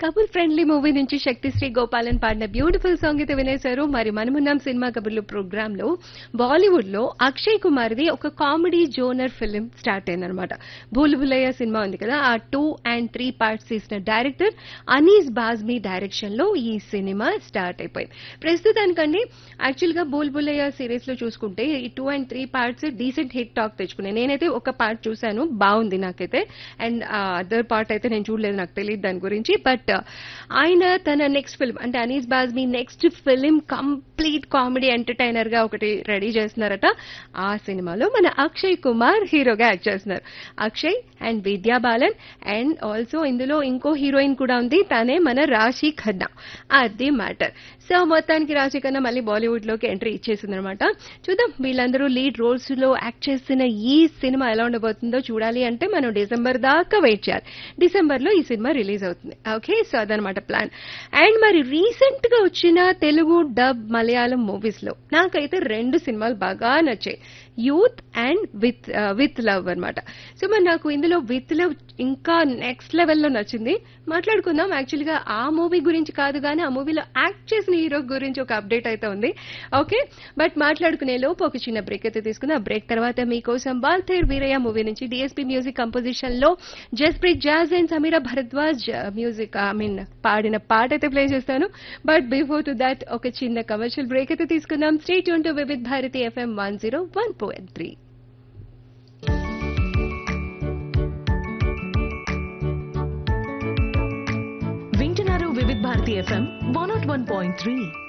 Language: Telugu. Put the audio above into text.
కపుల్ ఫ్రెండ్లీ మూవీ నుంచి శక్తిశ్రీ గోపాలన్ పాడిన బ్యూటిఫుల్ సాంగ్ అయితే వినేశారు మరి మనమున్నాం సినిమా కబుర్లు ప్రోగ్రామ్ లో బాలీవుడ్ లో అక్షయ్ కుమార్ ది ఒక కామెడీ జోనర్ ఫిలిం స్టార్ట్ అయిందనమాట భూల్ భులయ్య సినిమా ఉంది కదా ఆ టూ అండ్ త్రీ పార్ట్స్ తీసిన డైరెక్టర్ అనీస్ బాజ్మీ డైరెక్షన్ లో ఈ సినిమా స్టార్ట్ అయిపోయింది ప్రస్తుతానికండి యాక్చువల్ గా భూల్ భులయ్య సిరీస్ లో చూసుకుంటే ఈ two and three parts decent hit talk తెచ్చుకున్నాయి నేనైతే ఒక పార్ట్ చూశాను బాగుంది నాకైతే అండ్ అదర్ పార్ట్ అయితే నేను చూడలేదు నాకు తెలియదు దాని గురించి బట్ ఆయన తన నెక్స్ట్ ఫిల్మ్ అంటే Anees Bazmee next film complete comedy entertainer గా ఒకటి రెడీ చేస్తున్నారట ఆ సినిమాలో మన అక్షయ్ కుమార్ హీరోగా యాక్ట్ చేస్తున్నారు Akshay and Vidya Balan and also ఇందులో ఇంకో హీరోయిన్ కూడా ఉంది తనే మన రాశి ఖన్నా అది మ్యాటర్ సో మొత్తానికి రాశి ఖన్నా మళ్ళీ బాలీవుడ్ లోకి ఎంట్రీ ఇచ్చేసింది అనమాట చూద్దాం వీళ్ళందరూ లీడ్ రోల్స్ లో యాక్ట్ చేసిన ఈ సినిమా ఎలా ఉండబోతుందో చూడాలి అంటే మనం డిసెంబర్ దాకా వెయిట్ చేయాలి డిసెంబర్ లో ఈ సినిమా రిలీజ్ అవుతుంది ఓకే సో అదనమాట ప్లాన్ అండ్ మరి రీసెంట్ గా వచ్చిన తెలుగు డబ్ మలయాళం మూవీస్ లో నాకైతే రెండు సినిమాలు బాగా నచ్చాయి youth and with with love అన్నమాట సో మరి నాకు ఇందులో విత్ లవ్ ఇంకా నెక్స్ట్ లెవెల్లో నచ్చింది మాట్లాడుకుందాం యాక్చువల్ గా ఆ మూవీ గురించి కాదు కానీ ఆ మూవీలో యాక్ట్ చేసిన హీరో గురించి ఒక అప్డేట్ అయితే ఉంది ఓకే బట్ మాట్లాడుకునే లోపు ఒక చిన్న బ్రేక్ అయితే తీసుకుని ఆ బ్రేక్ తర్వాత మీకోసం బాల్తేర్ వీరయ్య మూవీ నుంచి డిఎస్పీ మ్యూజిక్ కంపోజిషన్ లో Jaspreet Jasz and Sameera Bharadwaj music I mean పాడిన పాట అయితే ప్లే చేస్తాను బట్ బిఫోర్ టు దాట్ ఒక చిన్న కమర్షియల్ బ్రేక్ అయితే తీసుకుందాం స్టేట్ యూన్ to Vividh Bharati FM one zero one point three వింటున్నారు Vividh Bharati FM one nought one point three